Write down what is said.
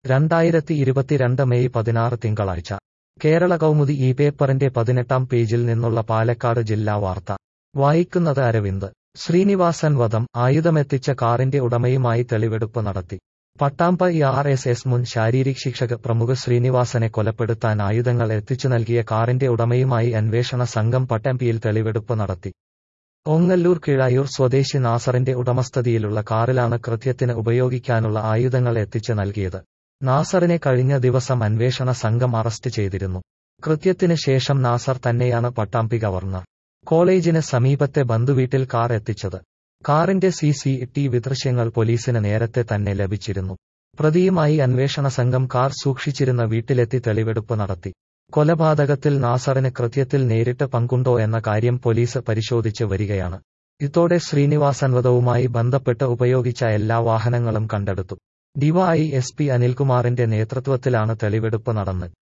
രണ്ടായിരത്തി ഇരുപത്തിരണ്ട് മെയ് പതിനാറ് തിങ്കളാഴ്ച കേരള കൗമുദി ഈ പേപ്പറിന്റെ പതിനെട്ടാം പേജിൽ നിന്നുള്ള പാലക്കാട് ജില്ലാ വാർത്ത വായിക്കുന്നത് അരവിന്ദ് ശ്രീനിവാസൻ വധം ആയുധമെത്തിച്ച കാറിന്റെ ഉടമയുമായി തെളിവെടുപ്പ് നടത്തി പട്ടാമ്പ ആർ എസ് എസ് മുൻ ശാരീരിക് ശിക്ഷക പ്രമുഖ ശ്രീനിവാസനെ കൊലപ്പെടുത്താൻ ആയുധങ്ങൾ എത്തിച്ചു നൽകിയ കാറിന്റെ ഉടമയുമായി അന്വേഷണ സംഘം പട്ടാമ്പിയിൽ തെളിവെടുപ്പ് നടത്തി ഓങ്ങല്ലൂർ കിഴായൂർ സ്വദേശി നാസറിന്റെ ഉടമസ്ഥതയിലുള്ള കാറിലാണ് കൃത്യത്തിന് ഉപയോഗിക്കാനുള്ള ആയുധങ്ങൾ എത്തിച്ചു നൽകിയത് നാസറിനെ കഴിഞ്ഞ ദിവസം അന്വേഷണ സംഘം അറസ്റ്റ് ചെയ്തിരുന്നു കൃത്യത്തിന് ശേഷം നാസർ തന്നെയാണ് പട്ടാമ്പി ഗവർണർ കോളേജിന് സമീപത്തെ ബന്ധുവീട്ടിൽ കാർ എത്തിച്ചത് കാറിന്റെ സി സി ടി വി ദൃശ്യങ്ങൾ പോലീസിന് നേരത്തെ തന്നെ ലഭിച്ചിരുന്നു പ്രതിയുമായി അന്വേഷണ സംഘം കാർ സൂക്ഷിച്ചിരുന്ന വീട്ടിലെത്തി തെളിവെടുപ്പ് നടത്തി കൊലപാതകത്തിൽ നാസറിന് കൃത്യത്തിൽ നേരിട്ട് പങ്കുണ്ടോ എന്ന കാര്യം പോലീസ് പരിശോധിച്ച് വരികയാണ് ഇതോടെ ശ്രീനിവാസൻ വധവുമായി ബന്ധപ്പെട്ട് ഉപയോഗിച്ച എല്ലാ വാഹനങ്ങളും കണ്ടെടുത്തു ഡിവൈ എസ് പി അനിൽകുമാറിന്റെ നേതൃത്വത്തിലാണ് തെളിവെടുപ്പ് നടന്നത്